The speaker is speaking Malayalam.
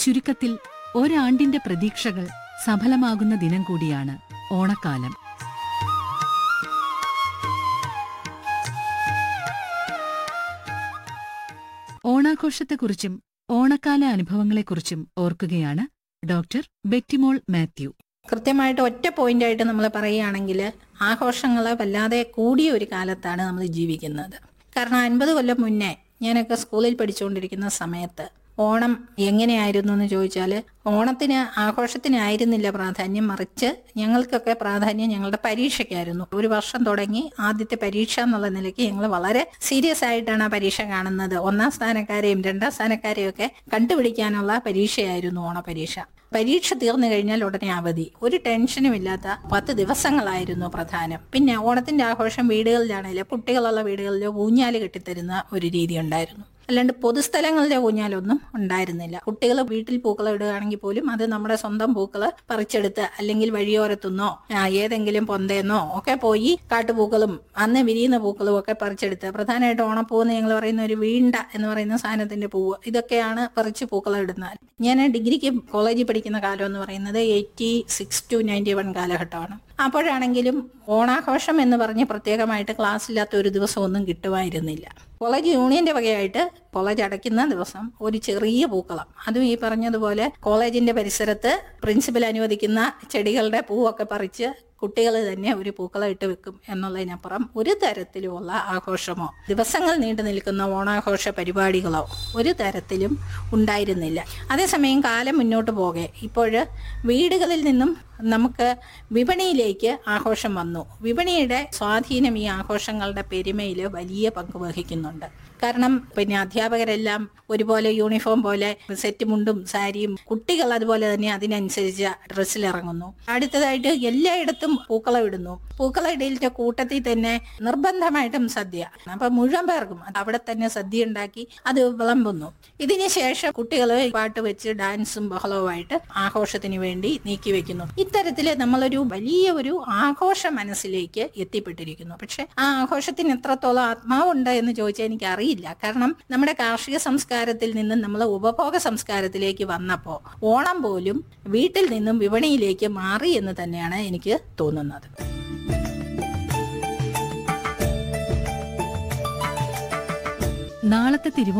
ചുരുക്കത്തിൽ ഒരാണ്ടിന്റെ പ്രതീക്ഷകൾ സഫലമാകുന്ന ദിനം കൂടിയാണ് ഓണക്കാലം ഓണാഘോഷത്തെക്കുറിച്ചും ഓണക്കാല അനുഭവങ്ങളെക്കുറിച്ചും ഓർക്കുകയാണ് ഡോക്ടർ ബെറ്റിമോൾ മാത്യു കൃത്യമായിട്ട് ഒറ്റ പോയിന്റ് ആയിട്ട് നമ്മൾ പറയുകയാണെങ്കിൽ ആഘോഷങ്ങൾ വല്ലാതെ കൂടിയ ഒരു കാലത്താണ് നമ്മൾ ജീവിക്കുന്നത് കാരണം അൻപത് കൊല്ലം മുന്നേ ഞാനൊക്കെ സ്കൂളിൽ പഠിച്ചുകൊണ്ടിരിക്കുന്ന സമയത്ത് ഓണം എങ്ങനെയായിരുന്നു എന്ന് ചോദിച്ചാൽ ഓണത്തിന് ആഘോഷത്തിനായിരുന്നില്ല പ്രാധാന്യം മറിച്ച് ഞങ്ങൾക്കൊക്കെ പ്രാധാന്യം ഞങ്ങളുടെ പരീക്ഷയ്ക്കായിരുന്നു ഒരു വർഷം തുടങ്ങി ആദ്യത്തെ പരീക്ഷ എന്നുള്ള നിലയ്ക്ക് ഞങ്ങൾ വളരെ സീരിയസ് ആയിട്ടാണ് ആ പരീക്ഷ കാണുന്നത് ഒന്നാം സ്ഥാനക്കാരെയും രണ്ടാം സ്ഥാനക്കാരെയും ഒക്കെ കണ്ടുപിടിക്കാനുള്ള പരീക്ഷയായിരുന്നു ഓണപരീക്ഷ പരീക്ഷ തീർന്നു കഴിഞ്ഞാൽ ഉടനെ അവധി ഒരു ടെൻഷനും ഇല്ലാത്ത പത്ത് ദിവസങ്ങളായിരുന്നു പ്രധാനം പിന്നെ ഓണത്തിന്റെ ആഘോഷം വീടുകളിലാണെങ്കിലും കുട്ടികളുള്ള വീടുകളിൽ ഊഞ്ഞാല് കെട്ടിത്തരുന്ന ഒരു രീതി ഉണ്ടായിരുന്നു അല്ലാണ്ട് പൊതുസ്ഥലങ്ങളിലെ ഊഞ്ഞാലൊന്നും ഉണ്ടായിരുന്നില്ല കുട്ടികൾ വീട്ടിൽ പൂക്കളം ഇടുകയാണെങ്കിൽ പോലും അത് നമ്മുടെ സ്വന്തം പൂക്കള് പറിച്ചെടുത്ത് അല്ലെങ്കിൽ വഴിയോരത്തുനിന്നോ ആ, ഏതെങ്കിലും പൊന്തേന്നോ ഒക്കെ പോയി കാട്ടുപൂക്കളും അന്ന് വിരിയുന്ന പൂക്കളും ഒക്കെ പറിച്ചെടുത്ത് പ്രധാനമായിട്ട് ഓണപ്പൂവെന്ന് ഞങ്ങൾ പറയുന്ന ഒരു വീണ്ട എന്ന് പറയുന്ന സാധനത്തിന്റെ പൂവ് ഇതൊക്കെയാണ് പറിച്ച് പൂക്കളം ഇടുന്നത് ഞാൻ ഡിഗ്രിക്ക് കോളേജിൽ പഠിക്കുന്ന കാലം എന്ന് പറയുന്നത് eighty six to ninety one കാലഘട്ടമാണ് അപ്പോഴാണെങ്കിലും ഓണാഘോഷം എന്ന് പറഞ്ഞ് പ്രത്യേകമായിട്ട് ക്ലാസ് ഇല്ലാത്ത ഒരു ദിവസം ഒന്നും കിട്ടുമായിരുന്നില്ല കോളേജ് യൂണിയന്റെ വകയായിട്ട് കോളേജ് അടയ്ക്കുന്ന ദിവസം ഒരു ചെറിയ പൂക്കളം അതും ഈ പറഞ്ഞതുപോലെ കോളേജിന്റെ പരിസരത്ത് പ്രിൻസിപ്പൽ അനുവദിക്കുന്ന ചെടികളുടെ പൂവൊക്കെ പറിച്ച് കുട്ടികൾ തന്നെ ഒരു പൂക്കളം ഇട്ട് വെക്കും എന്നുള്ളതിനപ്പുറം ഒരു തരത്തിലുമുള്ള ആഘോഷമോ ദിവസങ്ങൾ നീണ്ടു നിൽക്കുന്ന ഓണാഘോഷ പരിപാടികളോ ഒരു തരത്തിലും ഉണ്ടായിരുന്നില്ല അതേസമയം കാലം മുന്നോട്ട് പോകെ ഇപ്പോൾ വീടുകളിൽ നിന്നും നമുക്ക് വിപണിയിലേക്ക് ആഘോഷം വന്നു വിപണിയുടെ സ്വാധീനം ഈ ആഘോഷങ്ങളുടെ പെരുമയിൽ വലിയ പങ്ക് വഹിക്കുന്നുണ്ട് കാരണം പിന്നെ അധ്യാപകരെല്ലാം ഒരുപോലെ യൂണിഫോം പോലെ സെറ്റ് മുണ്ടും സാരിയും കുട്ടികൾ അതുപോലെ തന്നെ അതിനനുസരിച്ച് ഡ്രസ്സിൽ ഇറങ്ങുന്നു അടുത്തതായിട്ട് എല്ലായിടത്തും പൂക്കളം ഇടുന്നു പൂക്കളം ഇടയിലെ കൂട്ടത്തിൽ തന്നെ നിർബന്ധമായിട്ടും സദ്യ അപ്പൊ മുഴുവൻ പേർക്കും അവിടെ തന്നെ സദ്യ ഉണ്ടാക്കി അത് വിളമ്പുന്നു ഇതിന് ശേഷം കുട്ടികൾ പാട്ട് വെച്ച് ഡാൻസും ബഹളവുമായിട്ട് ആഘോഷത്തിന് വേണ്ടി നീക്കി വെക്കുന്നു ഇത്തരത്തില് നമ്മളൊരു വലിയ ഒരു ആഘോഷ മനസ്സിലേക്ക് എത്തിപ്പെട്ടിരിക്കുന്നു പക്ഷെ ആ ആഘോഷത്തിന് എത്രത്തോളം ആത്മാവുണ്ട് എന്ന് ചോദിച്ചാൽ എനിക്ക് അറിയില്ല കാരണം നമ്മുടെ കാർഷിക സംസ്കാരത്തിൽ നിന്നും നമ്മൾ ഉപഭോഗ സംസ്കാരത്തിലേക്ക് വന്നപ്പോൾ ഓണം പോലും വീട്ടിൽ നിന്നും വിപണിയിലേക്ക് മാറി എന്ന് തന്നെയാണ് എനിക്ക് തോന്നുന്നത് നാളത്തെ തിരുവോണ